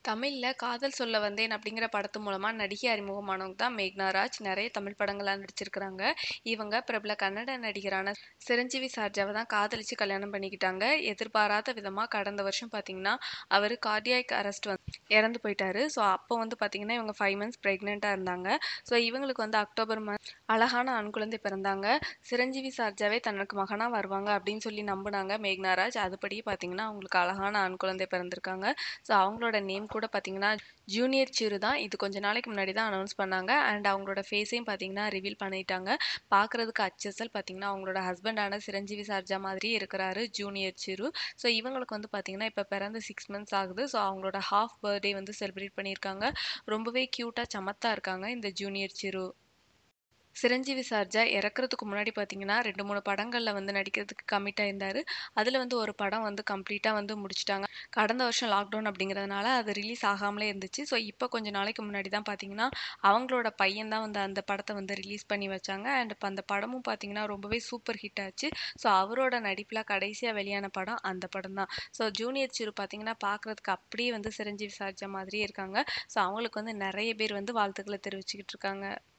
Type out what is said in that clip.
தமிழ்ல காதல் சொல்ல வந்தேன் அப்படிங்கிற படத்து மூலமா நடிகை அறிமுகமானவங்க தான் மேக்னா ராஜ். நெறைய தமிழ் படங்கள்ல நடிச்சிருக்காங்க. இவங்க பிரபல கன்னட நடிகரான சிரஞ்சீவி சர்ஜாவ தான் காதலிச்சு கல்யாணம் பண்ணிக்கிட்டாங்க. எதிர்பாராத விதமா கடந்த வருஷம் பார்த்தீங்கன்னா, அவரு கார்டியாக் அரெஸ்ட் வந்து இறந்து போயிட்டாரு. ஸோ அப்போ வந்து பார்த்தீங்கன்னா, இவங்க 5 மந்த்ஸ் பிரெக்னன்ட்டா இருந்தாங்க. ஸோ இவங்களுக்கு வந்து அக்டோபர் மந்த் அழகான ஆண் குழந்தை பிறந்தாங்க. சிரஞ்சீவி சர்ஜாவே தனக்கு மகனா வருவாங்க அப்படின்னு சொல்லி நம்புனாங்க மேக்னா ராஜ். அதுபடியே பார்த்தீங்கன்னா, அவங்களுக்கு அழகான ஆண் குழந்தை பிறந்திருக்காங்க. ஸோ அவங்களோட நேம் கூட பார்த்தீங்கன்னா, ஜூனியர் சிறு தான். இது கொஞ்ச நாளைக்கு முன்னாடி தான் அனௌன்ஸ் பண்ணாங்க. அண்ட் அவங்களோட ஃபேஸையும் பார்த்தீங்கன்னா, ரிவீல் பண்ணிட்டாங்க. பார்க்கறதுக்கு அச்சசல் பார்த்தீங்கன்னா, அவங்களோட ஹஸ்பண்டான சிரஞ்சீவி சர்ஜா மாதிரியே இருக்கிறாரு ஜூனியர் சிறு. ஸோ இவங்களுக்கு வந்து பார்த்தீங்கன்னா, இப்ப பிறந்து 6 மந்த்ஸ் ஆகுது. ஸோ அவங்களோட ஹால்ஃப் பர்த்டே வந்து செலிப்ரேட் பண்ணியிருக்காங்க. ரொம்பவே கியூட்டா சமத்தா இருக்காங்க இந்த ஜூனியர் சிறு. சிரஞ்சீவி சர்ஜா இறக்கறதுக்கு முன்னாடி பார்த்தீங்கன்னா, 2, 3 படங்கள்ல வந்து நடிக்கிறதுக்கு கமிட் ஆயிருந்தாரு. அதுல வந்து ஒரு படம் வந்து கம்ப்ளீட்டா வந்து முடிச்சுட்டாங்க. கடந்த வருஷம் லாக்டவுன் அப்படிங்கிறதுனால அது ரிலீஸ் ஆகாமலே இருந்துச்சு. ஸோ இப்ப கொஞ்ச நாளைக்கு முன்னாடி தான் பார்த்தீங்கன்னா, அவங்களோட பையன் தான் வந்து அந்த படத்த வந்து ரிலீஸ் பண்ணி வச்சாங்க. அண்ட் இப்ப அந்த படமும் பார்த்தீங்கன்னா, ரொம்பவே சூப்பர் ஹிட் ஆச்சு. ஸோ அவரோட நடிப்புல கடைசியா வெளியான படம் அந்த படம் தான். ஸோ ஜூனியர் சிறு பார்த்தீங்கன்னா, பார்க்கறதுக்கு அப்படியே வந்து சிரஞ்சீவி சர்ஜா மாதிரியே இருக்காங்க. ஸோ அவங்களுக்கு வந்து நெறைய பேர் வந்து வாழ்த்துக்கள தெரிவிச்சுக்கிட்டு இருக்காங்க.